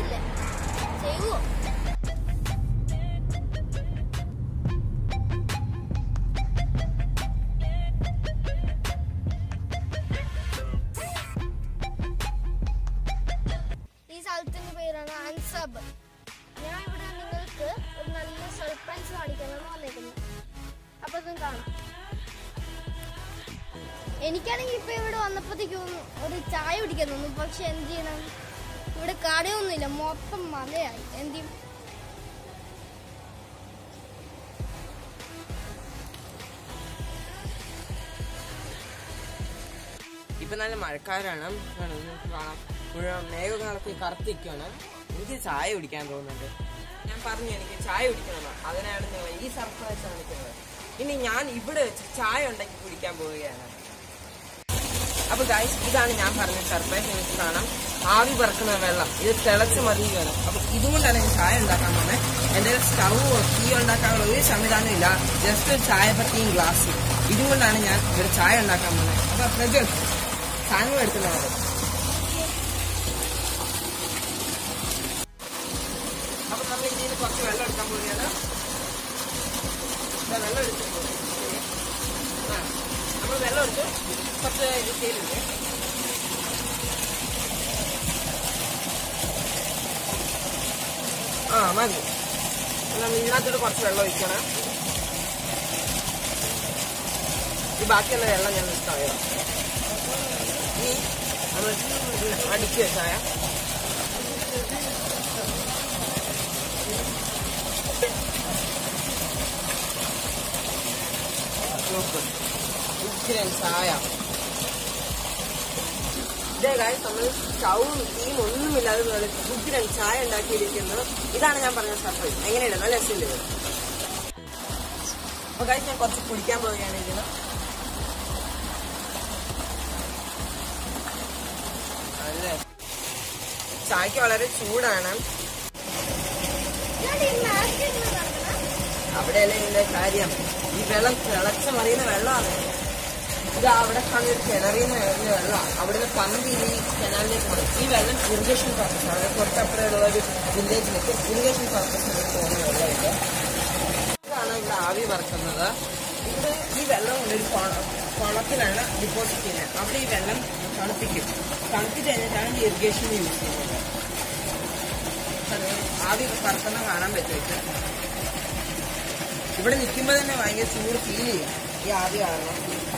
ചെയ്യില്ല ചെയ്യുവോ ഈ സ്ഥലത്തിന്റെ പേരാണ് അൻസബ് ഞാൻ ഇവിടെ നിങ്ങൾക്ക് ഒരു നല്ല സർപ്രൈസ് കാണിക്കാനാണ് വന്നേക്കുന്നത് അപ്പൊ ഇതും കാണാം എനിക്കാണെങ്കിൽ ഇപ്പൊ ഇവിടെ വന്നപ്പോഴത്തേക്കും ഒരു ചായ കുടിക്കാൻ തോന്നുന്നു പക്ഷെ എന്ത് ചെയ്യണം ഇവിടെ കടയൊന്നുമില്ല മൊത്തം മലയായി എന്ത് ചെയ്യും ഇപ്പൊ നല്ല മഴക്കാരാണ് ആണ് നിങ്ങൾക്ക് കാണാം മുഴുവൻ മേഘങ്ങളൊക്കെ കറുത്തിരിക്കുകയാണ് എനിക്ക് ചായ കുടിക്കാൻ തോന്നുന്നുണ്ട് ഞാൻ പറഞ്ഞു എനിക്ക് ചായ കുടിക്കണം അതിനാണ് നിങ്ങൾ ഈ സർപ്രൈസ് കാണിക്കുന്നത് ഇനി ഞാൻ ഇവിടെ വെച്ച് ചായ ഉണ്ടാക്കി കുടിക്കാൻ പോവുകയാണ് അപ്പൊ ഗൈസ് ഇതാണ് ഞാൻ പറഞ്ഞ സർപ്രൈസ് നിങ്ങൾക്ക് കാണാം ആവി പറക്കുന്ന വെള്ളം ഇത് തിളച്ച് മതിയുകയാണ് അപ്പൊ ഇതുകൊണ്ടാണ് ഞാൻ ചായ ഉണ്ടാക്കാൻ പോകുന്നത് എന്റെ സ്റ്റൗവോ തീ ഉണ്ടാക്കാനുള്ള ഒരു സംവിധാനം ഇല്ല ജസ്റ്റ് ഒരു ചായപ്പത്തിയും ഗ്ലാസ് ഇതുകൊണ്ടാണ് ഞാൻ ഇവിടെ ചായ ഉണ്ടാക്കാൻ പോകുന്നത് അപ്പൊ പ്രജൽ സാധനങ്ങൾ എടുക്കുന്നത് അപ്പൊ നമ്മൾ ഇതിൽ നിന്ന് കുറച്ച് വെള്ളം എടുക്കാൻ പോവുകയാണ് ദാ വെള്ളം എടുത്തിട്ടുണ്ട് ആ നമ്മൾ വെള്ളം എടുത്ത് കുറച്ച് ഇത് ചെയ്തിട്ടുണ്ട് ആ മതി നമ്മൾ ഇതിനകത്തോട്ട് കുറച്ച് വെള്ളം ഒഴിക്കണം ഈ ബാക്കിയുള്ള വെള്ളം ഞാൻ കളയാം ഇനി നമ്മൾ അടിക്കുക ചായ നോക്ക് ഉഗ്രൻ ചായ ഇതേ കാര്യം നമ്മൾ സ്റ്റൗവും തീയും ഒന്നുമില്ലാതെ നല്ല ഉഗ്രൻ ചായ ഉണ്ടാക്കിയിരിക്കുന്നു ഇതാണ് ഞാൻ പറഞ്ഞ സർപ്രൈസ് എങ്ങനെയുണ്ട് നല്ല രസമില്ല ഇത് അപ്പൊ കാര്യം ഞാൻ കുറച്ച് കുടിക്കാൻ പോവുകയാണ് ഇതിന് നല്ല ചായക്ക് വളരെ ചൂടാണ് ഞാൻ ഈ മാർക്കറ്റിൽ നടക്കണ അവിടെയല്ലേ ഇതിന്റെ കാര്യം ഈ വെള്ളം തിളച്ച മറിയുന്ന വെള്ളമാണ് ഇത് അവിടെ കാണുന്ന ഒരു കിണറിൽ നിന്ന് വരുന്ന വെള്ളമാണ് അവിടുന്ന് പന്ത് ഈ കനാലിലേക്ക് പോകും ഈ വെള്ളം ഇറിഗേഷൻ പർപ്പസ് ആണ് കുറച്ചപ്പുറമുള്ള ഒരു വില്ലേജിലേക്ക് ഇറിഗേഷൻ പർപ്പസിന് പോകുന്ന വെള്ളമുണ്ട് ഇതാണ് ഇവിടെ ആവി പറക്കുന്നത് ഇവിടെ ഈ വെള്ളം ഒരു കുള- കുളത്തിലാണ് ഡിപ്പോസിറ്റ് ചെയ്യുന്നത് അവിടെ ഈ വെള്ളം തണുപ്പിക്കും തണുപ്പിച്ച് കഴിഞ്ഞിട്ടാണ് ഈ ഇറിഗേഷൻ യൂസ് ചെയ്യുന്നത് അത് ആവി പറക്കുന്ന കാണാൻ പറ്റും ഇവിടെ നിൽക്കുമ്പോൾ തന്നെ ഭയങ്കര ചൂട് ഫീൽ ചെയ്യും ഈ ആവി കാരണം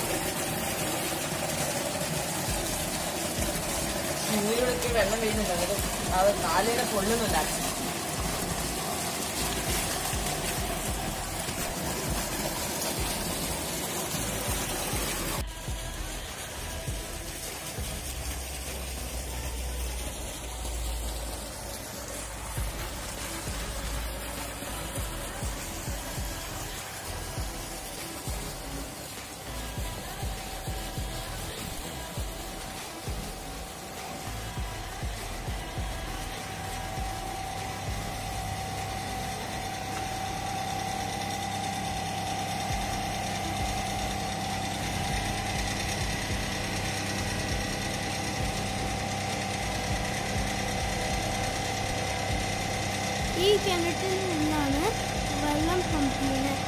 മുന്നിലൂടെയൊക്കെ വെള്ളം വീഴുന്നുണ്ട് അത് അത് കാലിനെ കൊള്ളുന്നുണ്ട് ആക്ച്വലി ഈ കിണറ്റിൽ നിന്നാണ് വെള്ളം പമ്പ് ചെയ്യുന്നത്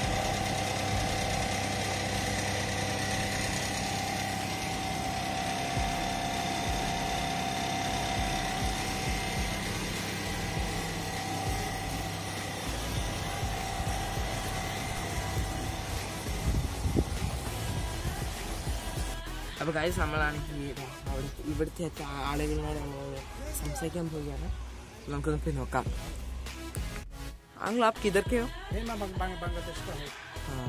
അപ്പൊ കാര്യം നമ്മളാണെങ്കിൽ അവിടെ ഇവിടുത്തെ ആളുകളോട് നമ്മൾ സംസാരിക്കാൻ പോവുകയാണ് നമുക്കൊന്ന് പോയി നോക്കാം अंकल आप किधर के हो ये मैं बांग- बांग- बांग्लादेश का हूँ हाँ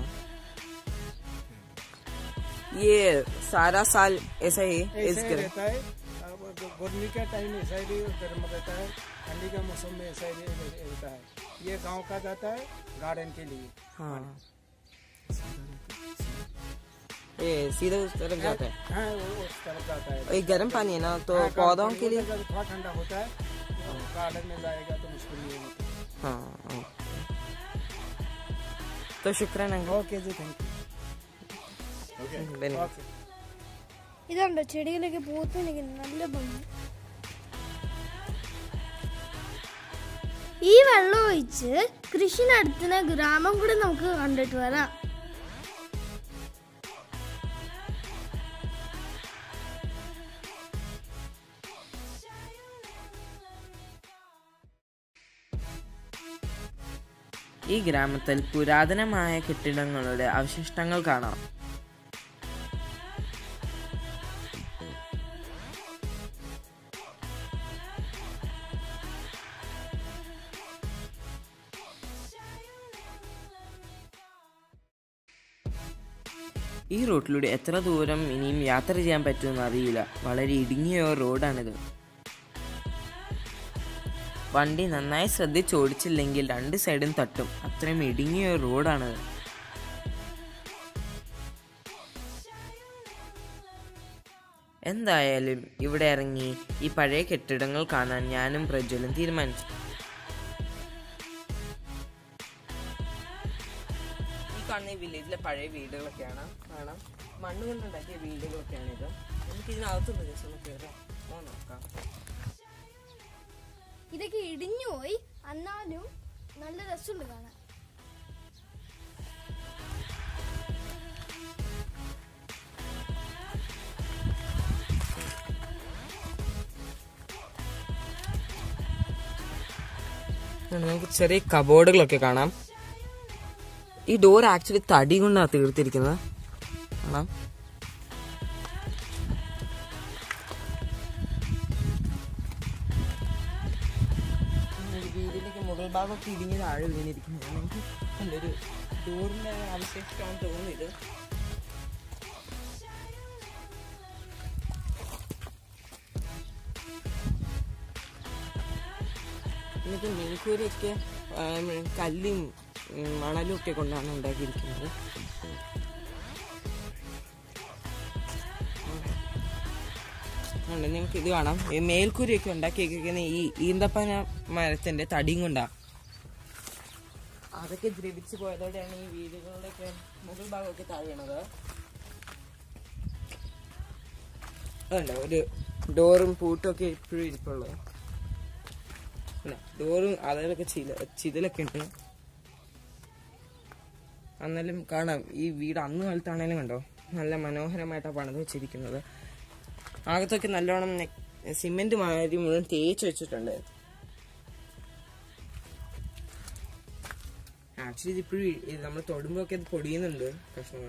ये सारा साल ऐसा ही इस ऐसे ही घर रहता है अब ग- गर्मी का टाइम ऐसा ही गर्म रहता है ठंडी का मौसम में ऐसा ही रह- रहता है ये गांव का जाता है गार्डन के लिए हाँ ये सीधे उस तरफ जाता है हाँ वो उस तरफ जाता है ये गर्म पानी है ना तो हाँ, पौधों गार्डन के लिए में थोड़ा ठंडा होता है गार्डन में जाएगा तो मुश्किल नहीं होता हाँ हाँ। तो शुक्रान अंकल ओके जी थैंक यू धन्यवाद ओके ഇതുണ്ടോ ചെടികളൊക്കെ പൂത്ത് നിൽക്കുന്നു നല്ല ഭംഗി ഈ വെള്ളം ഒഴിച്ച് കൃഷി നടത്തുന്ന ഗ്രാമം കൂടി നമുക്ക് കണ്ടിട്ട് വരാം ഈ ഗ്രാമത്തിൽ പുരാതനമായ കെട്ടിടങ്ങളുടെ അവശിഷ്ടങ്ങൾ കാണാം ഈ റൂട്ടിലൂടെ എത്ര ദൂരം ഇനിയും യാത്ര ചെയ്യാൻ പറ്റുമെന്ന് അറിയില്ല വളരെ ഇടുങ്ങിയ ഒരു റോഡാണിത് വണ്ടി നന്നായി ശ്രദ്ധിച്ചോടിച്ചില്ലെങ്കിൽ രണ്ട് സൈഡും തട്ടും അത്രയും ഇടുങ്ങിയ ഒരു റോഡാണിത് എന്തായാലും ഇവിടെ ഇറങ്ങി ഈ പഴയ കെട്ടിടങ്ങൾ കാണാൻ ഞാനും പ്രജ്വലും തീരുമാനിച്ചു ഈ കാണുന്ന ഈ വില്ലേജിലെ പഴയ വീടുകളൊക്കെയാണ് കാണാം മണ്ണ് കൊണ്ടുണ്ടാക്കിയ വീടുകളൊക്കെയാണ് ഇത് നമുക്ക് ഇതിനകത്തുള്ള ജസ്റ്റ് ഒന്ന് കയറാം ഓ നോക്കാം ഇതൊക്കെ ഇടിഞ്ഞു പോയി എന്നാലും നല്ല രസമുണ്ട് കാണാൻ നമുക്ക് ചെറിയ കബോർഡുകളൊക്കെ കാണാം ഈ ഡോർ ആക്ച്വലി തടി കൊണ്ടാണ് തീർത്തിരിക്കുന്നത് കാണാം ഒരു വീടിലേക്ക് മുകൾ ഭാഗമൊക്കെ ഇടിഞ്ഞ് താഴെ വീണിരിക്കുന്നത് എനിക്ക് നല്ലൊരു ഡോറിന്റെ അവശേഷിക്കാന്ന് തോന്നുന്നു ഇത് എന്നിട്ട് മീൻകൂരയൊക്കെ ആം, കല്ലും ഉം, മണലും ഒക്കെ കൊണ്ടാണ് ഉണ്ടാക്കിയിരിക്കുന്നത് ഉണ്ട് നിങ്ങൾക്ക് ഇത് കാണാം ഈ മേൽക്കൂരയൊക്കെ ഉണ്ടാക്കിയിരിക്കുന്ന ഈ ഈന്തപ്പന മരത്തിന്റെ തടിയും കൊണ്ടാ അതൊക്കെ ദ്രവിച്ചു പോയതോടെയാണ് ഈ വീടുകളുടെയൊക്കെ മുകൾ ഭാഗമൊക്കെ താഴെയണത് അതുണ്ട് ഒരു ഡോറും പൂട്ടും ഒക്കെ ഇപ്പോഴും ഇരിപ്പുള്ളത് പിന്നെ ഡോറും അതിലൊക്കെ ചില ചിതലൊക്കെ ഉണ്ട് എന്നാലും കാണാം ഈ വീട് അന്ന് കാലത്താണേലും കണ്ടോ നല്ല മനോഹരമായിട്ടാണ് പണിത് വെച്ചിരിക്കുന്നത് അകത്തൊക്കെ നല്ലോണം സിമെന്റ് മാതിരി മുഴുവൻ തേച്ച് വെച്ചിട്ടുണ്ട് ആക്ച്വലി ഇത് ഇപ്പോഴും നമ്മൾ തൊടുമ്പോ ഒക്കെ ഇത് പൊടിയുന്നുണ്ട് കഷ്ണങ്ങൾ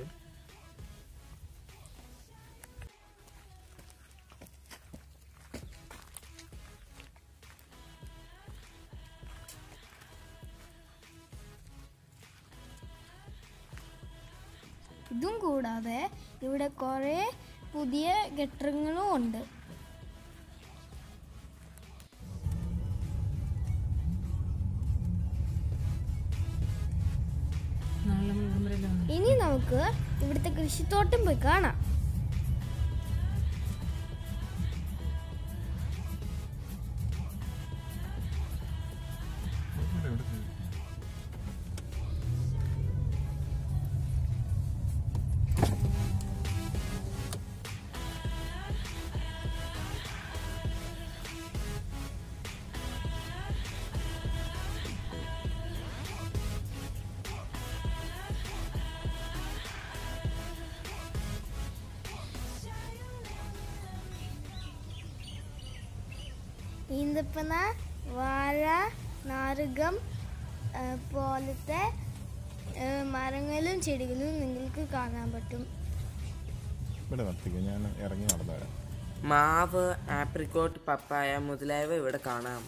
ഇതും കൂടാതെ ഇവിടെ കുറേ പുതിയ കെട്ടിടങ്ങളും ഉണ്ട് ഇനി നമുക്ക് ഇവിടുത്തെ കൃഷിത്തോട്ടം പോയി കാണാം ഈന്തപ്പന വാഴ നാരകം ആ, പോലത്തെ ആ, മരങ്ങളും ചെടികളും നിങ്ങൾക്ക് കാണാൻ പറ്റും ഇവിടെ നിർത്തിക്കുക ഞാൻ ഇറങ്ങി നടന്നു വരാം മാവ് ആപ്രിക്കോട്ട് പപ്പായ മുതലായവ ഇവിടെ കാണാം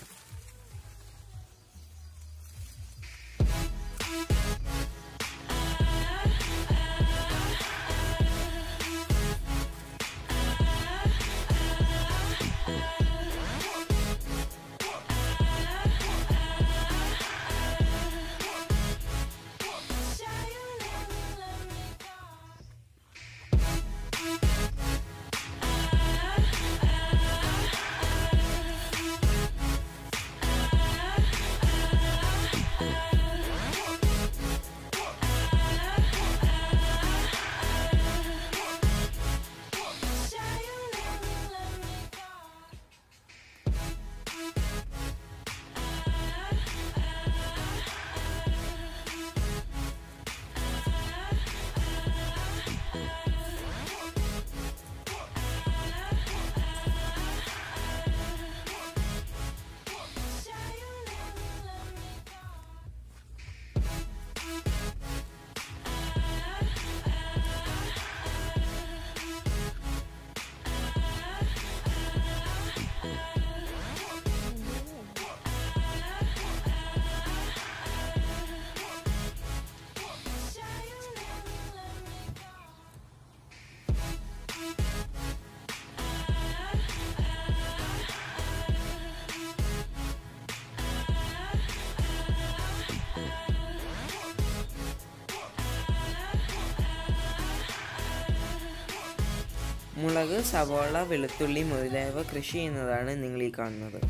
മുളക് സവാള വെളുത്തുള്ളി മുതലായവ കൃഷി ചെയ്യുന്നതാണ് നിങ്ങൾ ഈ കാണുന്നത്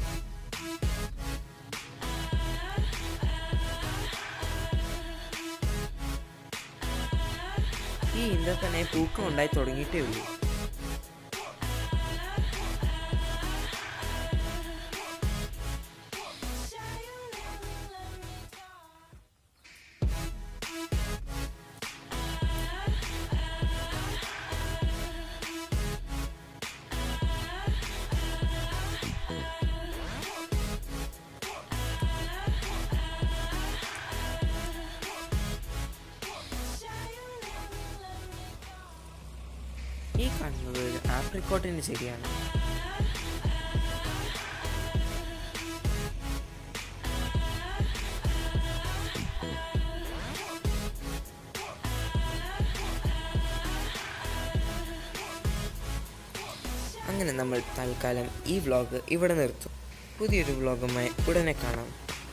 ഈ ഇന്ത തന്നെ പൂക്കം ഉണ്ടായി തുടങ്ങിയിട്ടേ ഉള്ളൂ ഈ കാണുന്നത് ഒരു ആപ്രിക്കോട്ടിന് ചെടിയാണ് അങ്ങനെ നമ്മൾ തൽക്കാലം ഈ വ്ലോഗ് ഇവിടെ നിർത്തും പുതിയൊരു വ്ലോഗുമായി ഉടനെ കാണാം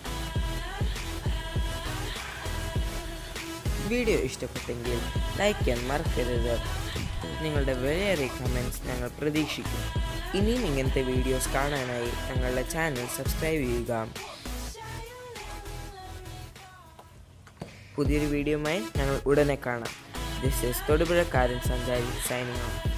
വീഡിയോ ഇഷ്ടപ്പെട്ടെങ്കിൽ ലൈക്ക് ചെയ്യാൻ മറക്കരുത് നിങ്ങളുടെ വിലയേറിയ കമൻറ്റ്സ് ഞങ്ങൾ പ്രതീക്ഷിക്കും ഇനിയും ഇങ്ങനത്തെ വീഡിയോസ് കാണാനായി ഞങ്ങളുടെ ചാനൽ സബ്സ്ക്രൈബ് ചെയ്യുക പുതിയൊരു വീഡിയോയുമായി ഞങ്ങൾ ഉടനെ കാണാം ദിസ് ഇസ് തൊടുപുഴക്കാരൻ സഞ്ചാരി സൈനിങ് ഓഫ്